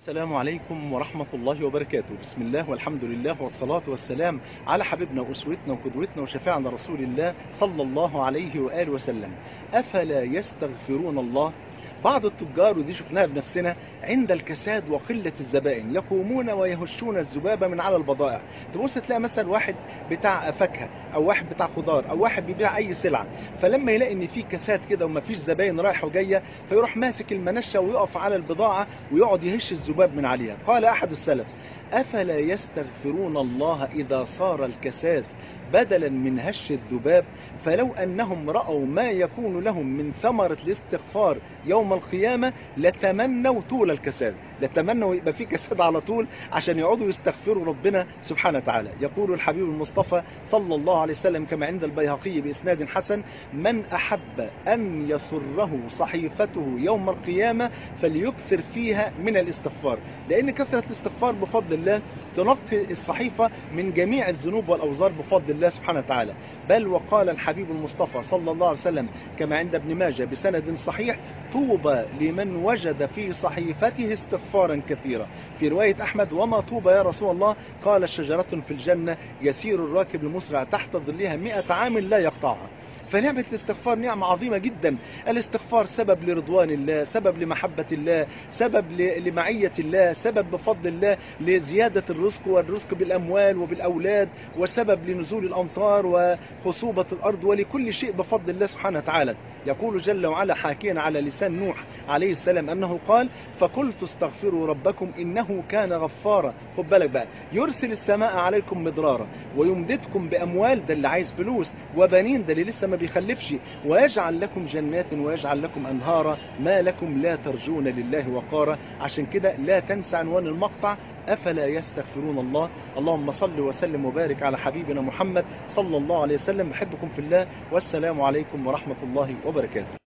السلام عليكم ورحمة الله وبركاته بسم الله والحمد لله والصلاة والسلام على حبيبنا وأسوتنا وقدوتنا وشفاعنا رسول الله صلى الله عليه وآله وسلم أفلا يستغفرون الله بعض التجار ودي شفناها بنفسنا عند الكساد وقلة الزبائن يقومون ويهشون الذباب من على البضائع تبص تلاقي مثلا واحد بتاع فاكهة او واحد بتاع خضار او واحد بيبيع اي سلعة فلما يلاقي ان في كساد كده ومفيش زباين رايحة وجاية فيروح ماسك المنشة ويقف على البضاعة ويقعد يهش الذباب من عليها قال احد السلف افلا يستغفرون الله اذا صار الكساد بدلا من هش الذباب فلو أنهم رأوا ما يكون لهم من ثمرة الاستغفار يوم القيامة لتمنوا طول الكساد لتمنوا يبقى في كساد على طول عشان يقعدوا يستغفروا ربنا سبحانه وتعالى يقول الحبيب المصطفى صلى الله عليه وسلم كما عند البيهقي بإسناد حسن من أحب أن يسره صحيفته يوم القيامة فليكثر فيها من الاستغفار لأن كثرة الاستغفار بفضل الله تنقي الصحيفة من جميع الذنوب والأوزار بفضل الله سبحانه وتعالى بل وقال الحبيب المصطفى صلى الله عليه وسلم كما عند ابن ماجه بسند صحيح طوبى لمن وجد في صحيفته استغفارا كثيرا في رواية أحمد وما طوبى يا رسول الله قال شجرة في الجنة يسير الراكب المسرع تحت ظلها مئة عام لا يقطعها فنعمة الاستغفار نعمة عظيمة جدا الاستغفار سبب لرضوان الله سبب لمحبة الله سبب لمعية الله سبب بفضل الله لزيادة الرزق والرزق بالأموال وبالأولاد وسبب لنزول الأمطار وخصوبة الأرض ولكل شيء بفضل الله سبحانه وتعالى يقول جل وعلا حاكيا على لسان نوح عليه السلام أنه قال فقلت استغفروا ربكم إنه كان غفارا خد بالك بقى يرسل السماء عليكم مدرارا ويمددكم بأموال ده اللي عايز فلوس وبنين ده اللي لسه ما بيخلفش ويجعل لكم جنات ويجعل لكم أنهارا ما لكم لا ترجون لله وقارا عشان كده لا تنسى عنوان المقطع أفلا يستغفرون الله اللهم صل وسلم وبارك على حبيبنا محمد صلى الله عليه وسلم بحبكم في الله والسلام عليكم ورحمة الله وبركاته